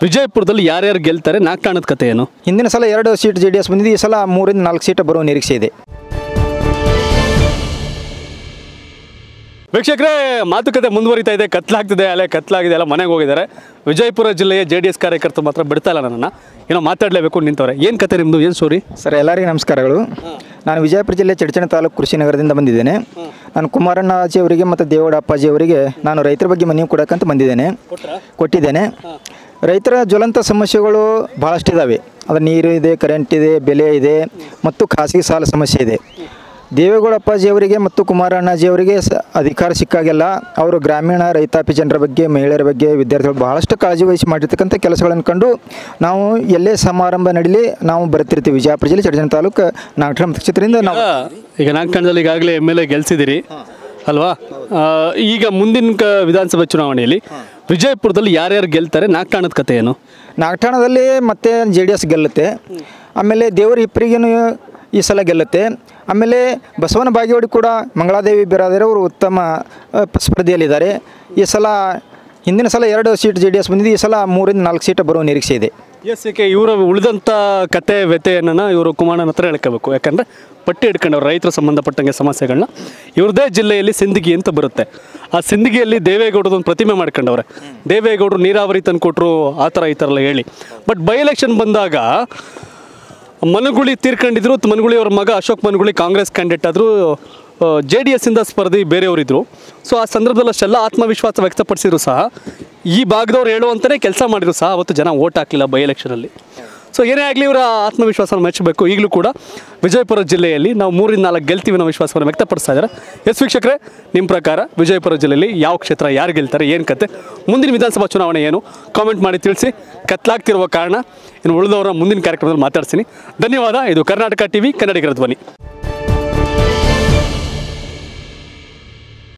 ವಿಜಯಪುರದಲ್ಲಿ ಯಾರ್ಯಾರು ಗೆಲ್ತಾರೆ ನಾಲ್ಕಾಣದ ಕತೆ ಏನು ಹಿಂದಿನ ಸಲ ಎರಡು ಸೀಟ್ ಜೆ ಡಿ ಎಸ್ ಬಂದಿದ್ದು ಈ ಸಲ ಮೂರಿಂದ ನಾಲ್ಕು ಸೀಟ್ ಬರುವ ನಿರೀಕ್ಷೆ ಇದೆ ವೀಕ್ಷಕರೇ ಮಾತುಕತೆ ಮುಂದುವರಿತಾ ಇದೆ ಕತ್ಲಾಗ್ತಿದೆ ಅಲ್ಲೇ ಕತ್ಲಾಗಿದೆ ಎಲ್ಲ ಮನೆಗೆ ಹೋಗಿದ್ದಾರೆ ವಿಜಯಪುರ ಜಿಲ್ಲೆಯ ಜೆ ಡಿ ಎಸ್ ಕಾರ್ಯಕರ್ತರು ಮಾತ್ರ ಬಿಡ್ತಾ ಇಲ್ಲ ನನ್ನನ್ನು ಏನೋ ಮಾತಾಡಲೇಬೇಕು ನಿಂತವ್ರೆ ಏನು ಕತೆ ನಿಮ್ಮದು ಏನು ಸ್ಟೋರಿ ಸರ್ ಎಲ್ಲರಿಗೂ ನಮಸ್ಕಾರಗಳು ನಾನು ವಿಜಯಪುರ ಜಿಲ್ಲೆ ಚಡಚಣ ತಾಲೂಕು ಕೃಷಿ ನಗರದಿಂದ ಬಂದಿದ್ದೇನೆ ನಾನು ಕುಮಾರಣ್ಣ ಅಜ್ಜಿ ಅವರಿಗೆ ಮತ್ತು ದೇವಡ ಅಪ್ಪಾಜಿ ಅವರಿಗೆ ನಾನು ರೈತರ ಬಗ್ಗೆ ಮನವಿ ಕೊಡೋಕ್ಕಂತ ಬಂದಿದ್ದೇನೆ ಕೊಟ್ಟಿದ್ದೇನೆ ರೈತರ ಜ್ವಲಂತ ಸಮಸ್ಯೆಗಳು ಭಾಳಷ್ಟಿದ್ದಾವೆ ಅದು ನೀರು ಇದೆ ಕರೆಂಟ್ ಇದೆ ಬೆಲೆ ಇದೆ ಮತ್ತು ಖಾಸಗಿ ಸಾಲ ಸಮಸ್ಯೆ ಇದೆ ದೇವೇಗೌಡ ಅಪ್ಪಾಜಿ ಅವರಿಗೆ ಮತ್ತು ಕುಮಾರಣ್ಣಾಜಿ ಅವರಿಗೆ ಸ ಅಧಿಕಾರ ಸಿಕ್ಕಾಗೆಲ್ಲ ಅವರು ಗ್ರಾಮೀಣ ರೈತಾಪಿ ಜನರ ಬಗ್ಗೆ ಮಹಿಳೆಯರ ಬಗ್ಗೆ ವಿದ್ಯಾರ್ಥಿಗಳು ಬಹಳಷ್ಟು ಕಾಳಜಿ ವಹಿಸಿ ಮಾಡಿರ್ತಕ್ಕಂಥ ಕೆಲಸಗಳನ್ನು ಕಂಡು ನಾವು ಎಲ್ಲೇ ಸಮಾರಂಭ ನಡೀಲಿ ನಾವು ಬರ್ತಿರ್ತೀವಿ ವಿಜಯಪುರ ಜಿಲ್ಲೆ ಚಡಚಣ ತಾಲೂಕು ನಾಗಠ ಕ್ಷೇತ್ರದಿಂದ ನಾವು ಈಗ ನಾಲ್ಕಾಣದಲ್ಲಿ ಈಗಾಗಲೇ ಎಮ್ ಎಲ್ ಎ ಗೆಲ್ಸಿದ್ದೀರಿ ಅಲ್ವಾ ಆ, ಈಗ ಮುಂದಿನ ಕ ವಿಧಾನಸಭೆ ಚುನಾವಣೆಯಲ್ಲಿ ವಿಜಯಪುರದಲ್ಲಿ ಯಾರ್ಯಾರು ಗೆಲ್ತಾರೆ ನಾಲ್ಕಾಣದ ಕತೆ ಏನು ನಾಗಠಾಣದಲ್ಲಿ ಮತ್ತೆ ಜೆ ಡಿ ಎಸ್ ಗೆಲ್ಲುತ್ತೆ ಆಮೇಲೆ ದೇವರ ಹಿಪ್ಪರಿಗೇನು ಈ ಸಲ ಗೆಲ್ಲುತ್ತೆ ಆಮೇಲೆ ಬಸವನ ಬಾಗೇವಾಡಿ ಕೂಡ ಮಂಗಳಾದೇವಿ ಬಿರಾದರೆ ಅವರು ಉತ್ತಮ ಆ, ಸ್ಪರ್ಧೆಯಲ್ಲಿದ್ದಾರೆ ಈ ಸಲ ಹಿಂದಿನ ಸಲ ಎರಡು ಸೀಟ್ ಜೆ ಡಿ ಎಸ್ ಬಂದಿದ್ದು ಈ ಸಲ ಮೂರಿಂದ ನಾಲ್ಕು ಸೀಟ್ ಬರುವ ನಿರೀಕ್ಷೆ ಇದೆ ಎಸ್ ಏಕೆ ಇವರ ಉಳಿದಂಥ ಕತೆ ವ್ಯತೆಯನ್ನು ಇವರು ಕುಮಾರನ ಹತ್ರ ಹೇಳ್ಕೋಬೇಕು ಯಾಕಂದರೆ ಪಟ್ಟಿ ಹಿಡ್ಕೊಂಡವ್ರು ರೈತರ ಸಂಬಂಧಪಟ್ಟಂಗೆ ಸಮಸ್ಯೆಗಳನ್ನ ಇವ್ರದೇ ಜಿಲ್ಲೆಯಲ್ಲಿ ಸಿಂದಗಿ ಅಂತ ಬರುತ್ತೆ ಆ ಸಿಂದಗಿಯಲ್ಲಿ ದೇವೇಗೌಡದ ಒಂದು ಪ್ರತಿಮೆ ಮಾಡ್ಕೊಂಡವ್ರೆ ದೇವೇಗೌಡರು ನೀರಾವರಿ ತಂದು ಕೊಟ್ಟರು ಆ ಥರ ಈ ಥರ ಎಲ್ಲ ಹೇಳಿ ಬಟ್ ಬೈ ಎಲೆಕ್ಷನ್ ಬಂದಾಗ ಮನುಗುಳಿ ತೀರ್ಕೊಂಡಿದ್ರು ಮನುಗುಳಿ ಅವ್ರ ಮಗ ಅಶೋಕ್ ಮನುಗುಳಿ ಕಾಂಗ್ರೆಸ್ ಕ್ಯಾಂಡಿಡೇಟ್ ಆದರೂ ಜೆ ಡಿ ಎಸ್ಸಿಂದ ಸ್ಪರ್ಧಿ ಬೇರೆಯವರಿದ್ದರು ಸೊ ಆ ಸಂದರ್ಭದಲ್ಲಿ ಅಷ್ಟೆಲ್ಲ ಆತ್ಮವಿಶ್ವಾಸ ವ್ಯಕ್ತಪಡಿಸಿದ್ರು ಸಹ ಈ ಭಾಗದವ್ರು ಹೇಳುವಂತಲೇ ಕೆಲಸ ಮಾಡಿದ್ರು ಸಹ ಅವತ್ತು ಜನ ಓಟ್ ಹಾಕಲಿಲ್ಲ ಬೈ ಎಲೆಕ್ಷನಲ್ಲಿ ಸೊ ಏನೇ ಆಗಲಿ ಇವರ ಆತ್ಮವಿಶ್ವಾಸನ ಮೆಚ್ಚಬೇಕು ಈಗಲೂ ಕೂಡ ವಿಜಯಪುರ ಜಿಲ್ಲೆಯಲ್ಲಿ ನಾವು ಮೂರಿಂದ ನಾಲ್ಕು ಗೆಲ್ತೀವಿ ಅನ್ನೋ ವಿಶ್ವಾಸವನ್ನು ವ್ಯಕ್ತಪಡಿಸ್ತಾ ಇದ್ದಾರೆ ಎಸ್ ವೀಕ್ಷಕರೇ ನಿಮ್ಮ ಪ್ರಕಾರ ವಿಜಯಪುರ ಜಿಲ್ಲೆಯಲ್ಲಿ ಯಾವ ಕ್ಷೇತ್ರ ಯಾರು ಗೆಲ್ತಾರೆ ಏನು ಕತೆ ಮುಂದಿನ ವಿಧಾನಸಭಾ ಚುನಾವಣೆ ಏನು ಕಾಮೆಂಟ್ ಮಾಡಿ ತಿಳಿಸಿ ಕತ್ಲಾಗ್ತಿರುವ ಕಾರಣ ಇನ್ನು ಉಳಿದವರ ಮುಂದಿನ ಕಾರ್ಯಕ್ರಮದಲ್ಲಿ ಮಾತಾಡ್ತೀನಿ ಧನ್ಯವಾದ ಇದು ಕರ್ನಾಟಕ ಟಿವಿ ಕನ್ನಡಿಗರ ಧ್ವನಿ